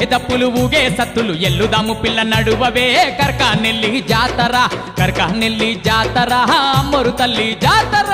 దప్పులు ఊగే సత్తులు ఎల్లుదాము పిల్ల నడువవే కర్కా నెల్లి జాతర కర్కా నెల్లి జాతర అమ్మరు తల్లి జాతర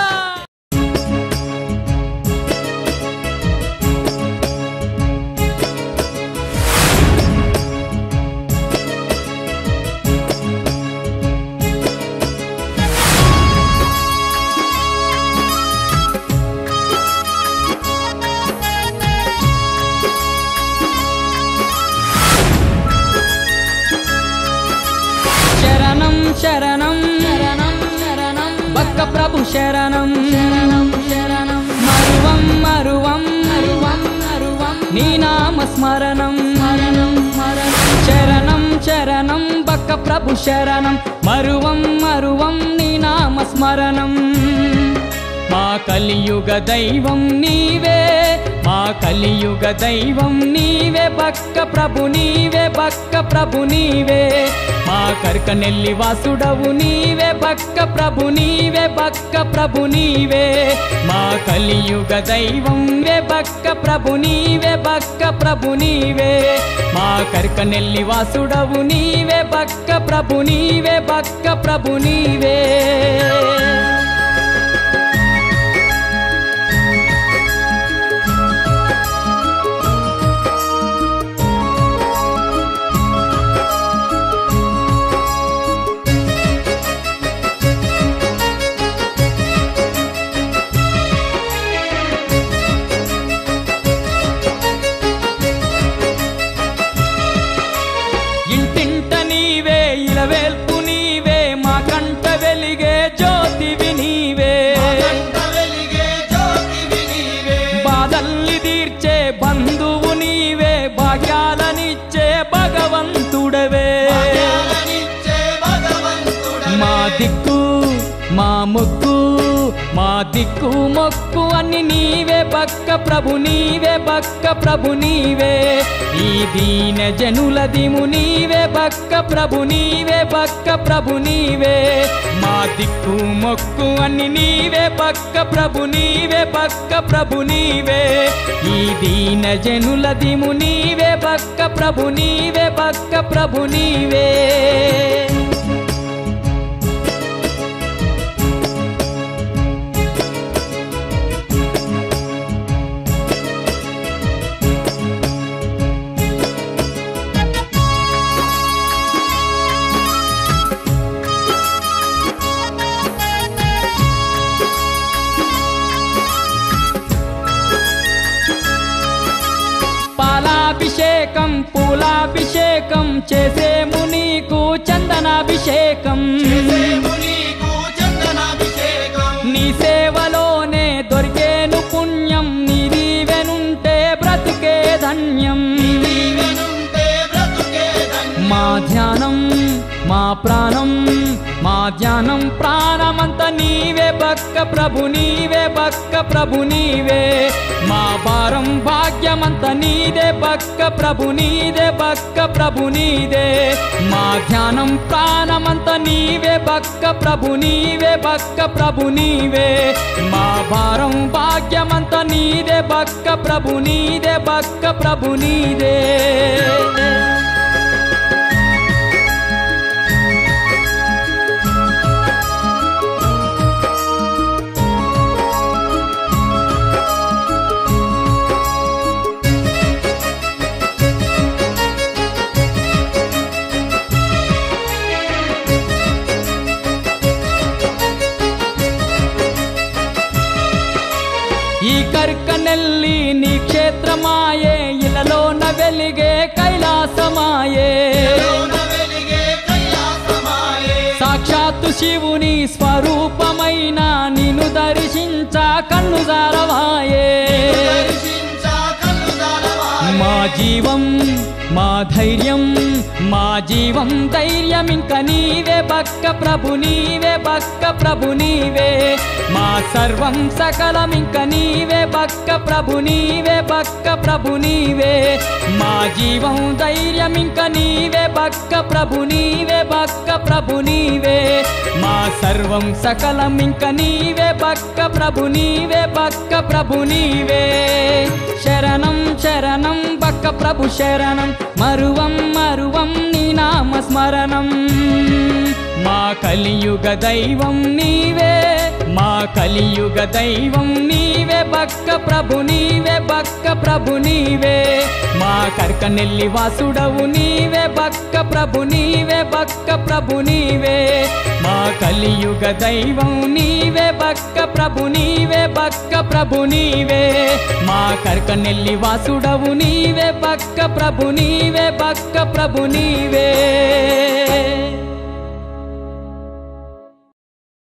శరణం శరణం శరణం శరణం బక్క ప్రభు శరణం శరణం శరణం మరువం మరువం అరువం అరువం నీ నామ స్మరణం స్మరణం స్మరణం శరణం శరణం బక్క ప్రభు శరణం మరువం మరువం నీ నామ స్మరణం మా కలియుగ దైవం నీవే మా కలియుగ దైవం నీవే బక్క ప్రభు నీవే బక్క ప్రభు నీవే మా కర్క నెల్లి వాసుడవు నీవే బక్క ప్రభు నీవే బక్క ప్రభు నీవే మా కలియుగ దైవం వే బక్క ప్రభు నీవే బక్క ప్రభు నీవే మా కర్క నెల్లి వాసుడవు నీవే బక్క ప్రభు నీవే బక్క ప్రభు నీవే ఇంటింట నీవే ఇలవేల్పు నీవే మా కంట వెలిగే జ్యోతివి నీవే బాధల్ని తీర్చే బంధువు నీవే భాగ్యాలనిచ్చే భగవంతుడవే మా దిక్కు మా మొక్కు మా దిక్కు మొక్కు అన్ని నీవే బక్క ప్రభు నీవే బక్క ప్రభు నీవే ఈ దీన జనుల దిము నీవే బక్క ప్రభు నీవే బక్క ప్రభు నీవే మా దిక్కు మొక్కు అన్ని నీవే బక్క ప్రభు నీవే బక్క ప్రభు నీవే ఈ దీన జనుల దిము నీవే బక్క ప్రభు నీవే బక్క ప్రభు నీవే పాలాభిషేకం పూలాభిషేకం చేసేము నీకు చందనాభిషేకం నీ సేవలోనే దొరికేను పుణ్యం నీ దీవెనుంటే బ్రతుకే ధన్యం మా ధ్యానం మా ప్రాణం మా ధ్యానం ప్రాణమంత నీవే బక్క ప్రభు నీవే బక్క ప్రభు నీవే మా భారం భాగ్యమంత నీదే బక్క ప్రభు నీదే బక్క ప్రభు నీదే మా ధ్యానం ప్రాణమంత నీవే బక్క ప్రభు నీవే బక్క ప్రభు నీవే మా భారం భాగ్యమంత నీదే బక్క ప్రభు నీదే బక్క ప్రభు నీదే ఈ కర్కనెల్లి నీ క్షేత్రమాయే ఇలలోన వెలిగే కైలాసమాయే సాక్షాత్తు శివుని స్వరూపమైన నిన్ను దర్శించ కన్ను జారవాయే మా జీవం మా ధైర్యం మా జీవం ధైర్యం ఇంక నీవే బక్క ప్రభు నీవే బక్క ప్రభు నీవే మా సర్వం సకలం ఇంక నీవే బక్క ప్రభు నీవే బక్క ప్రభు నీవే మా జీవం ధైర్యం ఇంక నీవే బక్క ప్రభు నీవే బక్క ప్రభు నీవే మా సర్వం సకలం ఇంక నీవే బక్క ప్రభు నీవే బక్క ప్రభు నీవే శరణం శరణం బక్క ప్రభు శరణం మరువం మరువం నీ నామస్మరణం మా కలియుగ దైవం నీవే మా కలియుగ దైవం నీవే బక్క ప్రభు నీవే బక్క ప్రభు నీవే మా కర్కనెల్లి వాసుడవు నీవే బక్క ప్రభు నీవే బక్క ప్రభు నీవే మా కలియుగ దైవం నీవే బక్క ప్రభు నీవే బక్క ప్రభు నీవే మా కర్కనెల్లి వాసుడవు నీవే బక్క ప్రభు నీవే బక్క ప్రభు నీవే